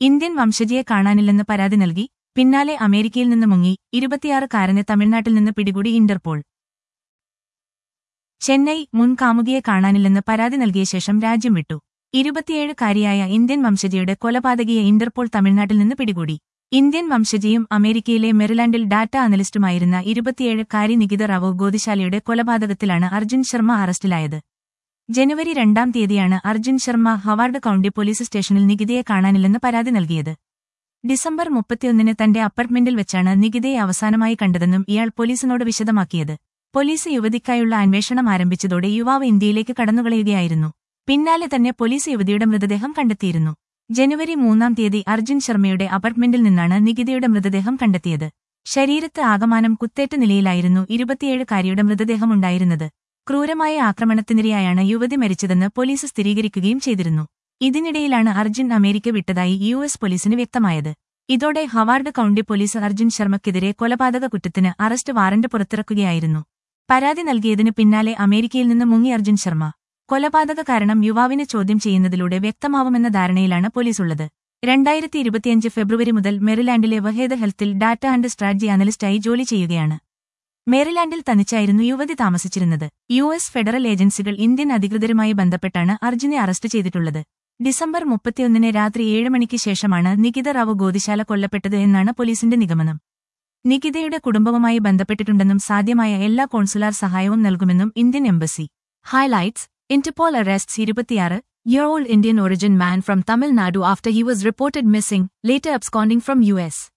Indian വംശജയെ കാണാനില്ലെന്ന് പരാതി നൽകി പിന്നാലെ അമേരിക്കയിൽ നിന്ന് മുങ്ങി ഇരുപത്തിയാറുകാരനെ തമിഴ്നാട്ടിൽ നിന്ന് പിടികൂടി ഇന്റർപോൾ ചെന്നൈ മുൻ കാമുകിയെ കാണാനില്ലെന്ന് പരാതി നൽകിയ ശേഷം രാജ്യം വിട്ടു ഇരുപത്തിയേഴുകാരിയായ ഇന്ത്യൻ വംശജയുടെ കൊലപാതകിയെ ഇന്റർപോൾ തമിഴ്നാട്ടിൽ നിന്ന് പിടികൂടി ഇന്ത്യൻ വംശജയും അമേരിക്കയിലെ മെറിലാൻഡിൽ ഡാറ്റ അനലിസ്റ്റുമായിരുന്ന ഇരുപത്തിയേഴുകാരി നികിത റാവു ഗോതിശാലയുടെ കൊലപാതകത്തിലാണ് അർജുൻ ശർമ്മ അറസ്റ്റിലായത് ജനുവരി രണ്ടാം തീയതിയാണ് Arjun Sharma Howard county police സ്റ്റേഷനിൽ നികിതയെ കാണാനില്ലെന്ന് പരാതി നൽകിയത് ഡിസംബർ മുപ്പത്തിയൊന്നിന് തന്റെ അപ്പാർട്ട്മെന്റിൽ വെച്ചാണ് നികിതയെ അവസാനമായി കണ്ടതെന്നും ഇയാൾ പോലീസിനോട് വിശദമാക്കിയത് പോലീസ് യുവതിക്കായുള്ള അന്വേഷണം ആരംഭിച്ചതോടെ യുവാവ് ഇന്ത്യയിലേക്ക് കടന്നുകളയുകയായിരുന്നു പിന്നാലെ തന്നെ പോലീസ് യുവതിയുടെ മൃതദേഹം കണ്ടെത്തിയിരുന്നു ജനുവരി മൂന്നാം തീയതി അർജുൻ ശർമ്മയുടെ അപ്പാർട്ട്മെന്റിൽ നിന്നാണ് നികിതയുടെ മൃതദേഹം കണ്ടെത്തിയത് ശരീരത്ത് ആകമാനം കുത്തേറ്റ നിലയിലായിരുന്നു ഇരുപത്തിയേഴുകാരിയുടെ മൃതദേഹം ഉണ്ടായിരുന്നത് ക്രൂരമായ ആക്രമണത്തിനിരയായാണ് യുവതി മരിച്ചതെന്ന് പോലീസ് സ്ഥിരീകരിക്കുകയും ചെയ്തിരുന്നു ഇതിനിടയിലാണ് അർജുൻ അമേരിക്ക വിട്ടതായി യു എസ് പോലീസിന് വ്യക്തമായത് ഇതോടെ ഹവാർഡ് കൌണ്ടി പോലീസ് അർജുൻ ശർമ്മയ്ക്കെതിരെ കൊലപാതക കുറ്റത്തിന് അറസ്റ്റ് വാറന്റ് പുറത്തിറക്കുകയായിരുന്നു പരാതി നൽകിയതിന് പിന്നാലെ അമേരിക്കയിൽ നിന്ന് മുങ്ങി അർജുൻ ശർമ്മ കൊലപാതക കാരണം യുവാവിനെ ചോദ്യം ചെയ്യുന്നതിലൂടെ വ്യക്തമാവുമെന്ന ധാരണയിലാണ് പോലീസുള്ളത് രണ്ടായിരത്തി ഇരുപത്തിയഞ്ച് ഫെബ്രുവരി മുതൽ മെറിലാൻഡിലെ വഹേദ ഹെൽത്തിൽ ഡാറ്റ ആൻഡ് സ്ട്രാറ്റജി അനലിസ്റ്റായി ജോലി ചെയ്യുകയാണ് മേറിലാൻഡിൽ തനിച്ചായിരുന്നു യുവതി താമസിച്ചിരുന്നത് യു എസ് ഫെഡറൽ ഏജൻസികൾ ഇന്ത്യൻ അധികൃതരുമായി ബന്ധപ്പെട്ടാണ് അർജുനെ അറസ്റ്റ് ചെയ്തിട്ടുള്ളത് ഡിസംബർ മുപ്പത്തിയൊന്നിന് രാത്രി ഏഴ് മണിക്ക് ശേഷമാണ് നികിത റാവു ഗോതിശാല കൊല്ലപ്പെട്ടത് എന്നാണ് പോലീസിന്റെ നിഗമനം നികിതയുടെ കുടുംബവുമായി ബന്ധപ്പെട്ടിട്ടുണ്ടെന്നും സാധ്യമായ എല്ലാ കോൺസുലാർ സഹായവും നൽകുമെന്നും Indian embassy highlights Interpol arrests ഇരുപത്തിയാറ് year old Indian origin man from Tamil Nadu after he was reported missing, later absconding from US.